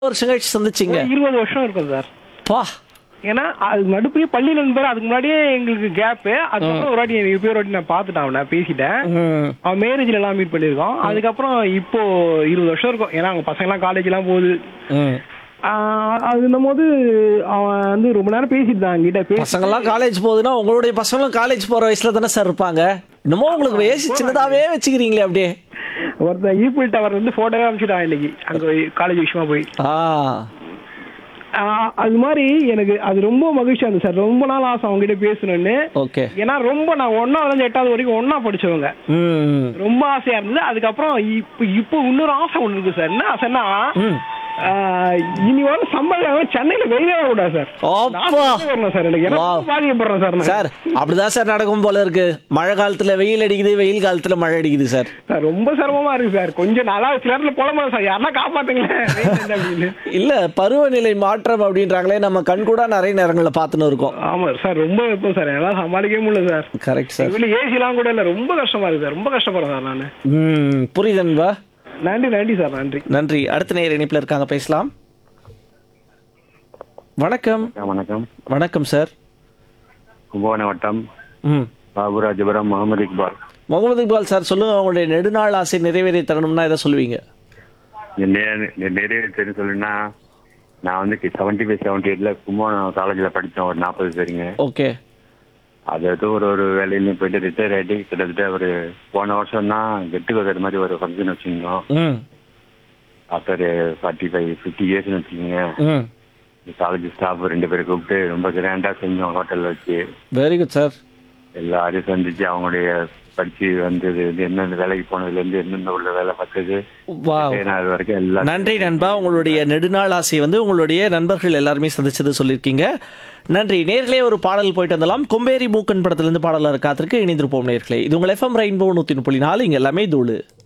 வருஷம் கழிச்சு சந்திச்சீங்க ஒரு இருபது வருஷம் இருக்கும் சார் பா ஏன்னா அது நடுப்புலயே பள்ளி நண்பர் அதுக்கு முன்னாடியே எங்களுக்கு கேப்பு அதுக்கப்புறம் ஒரு வாட்டி எனக்கு ஒரு வாட்டி நான் பார்த்துட்டேன் அவனை பேசிட்டேன் ம். அவன் மேரேஜ்ல எல்லாம் மீட் பண்ணியிருக்கோம் அதுக்கப்புறம் இப்போ இருபது வருஷம் இருக்கும் ஏன்னா அவங்க பசங்க எல்லாம் காலேஜ் எல்லாம் போகுது ம். ஆஹ் அதுன்னும் போது அவன் வந்து ரொம்ப நேரம் பேசிட்டு தான் என்கிட்ட பேசி பசங்கெல்லாம் காலேஜ் போகுதுன்னா உங்களுடைய பசங்களும் காலேஜ் போற வயசுல தானே சார் இருப்பாங்க இன்னமும் உங்களுக்கு வயசு சின்னதாவே வச்சுக்கிறீங்களே அப்படியே ஒருத்தன் ஈபிள் டவர் வந்து போட்டோவே அனுப்பிச்சிட்டான் இன்னைக்கு அங்க காலேஜ் விஷயமா போய் ஆ ஆஹ் அது மாதிரி எனக்கு அது ரொம்ப மகிழ்ச்சியா இருந்துச்சு சார் ரொம்ப நாள் ஆசை அவங்க கிட்ட பேசணும்னு ஓகே ஏன்னா ரொம்ப நான் ஒன்னாவது இருந்து எட்டாவது வரைக்கும் ஒண்ணா படிச்சவங்க ம் ரொம்ப ஆசையா இருந்தது அதுக்கப்புறம் இப்போ இப்போ இன்னொரு ஆசை ஒண்ணு இருக்கு சார் என்ன ஆசைன்னா ம். ஆஹ் இனி வர சம்பளம் சென்னையில வெளியே வரக்கூடாது சார் அப்பா வரணும் சார் எனக்கு Wow. எனக்கு பாதிக்கப்படுறேன் சார் நான். சார் அப்படிதான் சார் நடக்கும் போல இருக்கு மழை காலத்துல வெயில் அடிக்குது வெயில் காலத்துல மழை அடிக்குது சார் சார் ரொம்ப சிரமமா இருக்கு சார் கொஞ்சம் நாளா சில நேரத்துல புலம்புற சார் யாருன்னா காப்பாத்துங்களேன் வெயில் இல்லை அப்படின்னு இல்ல பருவநிலை மாற்றம் அப்படின்றாங்களே நம்ம கண் கூட நிறைய நேரங்கள்ல பார்த்துன்னு இருக்கோம் ஆமா சார் ரொம்ப வெப்பம் சார் எல்லாம் சமாளிக்கவே முடியல சார் கரெக்ட் சார் வீட்டுல ஏசி எல்லாம் கூட இல்ல ரொம்ப கஷ்டமா இருக்கு சார் ரொம்ப கஷ்டப்படுறேன் சார் நானு ம் புரியுதுன்பா நன்றி நன்றி சார் நன்றி நன்றி அடுத்த நேர இணைப்புல இருக்காங்க பேசலாம் வணக்கம் வணக்கம் வணக்கம் சார் கும்பகோணம் வட்டம் ம் பாபுராஜபுரம் முகமது இக்பால் முகமது இக்பால் சார் சொல்லுங்க உங்களுடைய நெடுநாள் ஆசை நிறைவேறி தரணும்னா எதை சொல்லுவீங்க நிறைய தெரியும் சொல்லுன்னா நான் வந்து செவன்டி ஃபைவ் செவன்டி எயிட்ல கும்பகோணம் காலேஜில் படித்தேன் ஒரு நாற்பது பேருங்க ஓகே அது ஏதோ ஒரு ஒரு வேலையிலையும் போயிட்டு ரிட்டையர் ஆகிட்டு கிட்டத்தட்ட ஒரு போன வருஷம் தான் கெட் டுகெதர் மாதிரி ஒரு ஃபங்க்ஷன் வச்சுருந்தோம் ம் ஆஃப்டர் ஃபார்ட்டி ஃபைவ் ஃபிஃப்டி இயர்ஸ்னு வச்சுக்கோங்க ம் காலேஜ் ஸ்டாஃப் ரெண்டு பேரை கூப்பிட்டு ரொம்ப கிராண்டாக செஞ்சோம் ஹோட்டலில் வச்சு வெரி குட் சார் எல்லாரையும் சந்திச்சு அவங்களுடைய படிச்சு வந்தது இது என்னென்ன வேலைக்கு போனதுலேருந்து என்னென்ன உள்ள வேலை பார்த்தது வா அது வரைக்கும் எல்லாம் நன்றி நண்பா உங்களுடைய நெடுநாள் ஆசையை வந்து உங்களுடைய நண்பர்கள் எல்லாருமே சந்திச்சது சொல்லியிருக்கீங்க நன்றி நேர்களே ஒரு பாடல் போயிட்டு வந்தலாம் கொம்பேரி மூக்கன் படத்திலிருந்து பாடலர் காத்திருக்கு இணைந்திருப்போம் நேர்களே இது உங்கள் எஃப்எம் ரெயின்போ நூற்றி முப்பது நாலு இங்கே எல்லாமே தூளு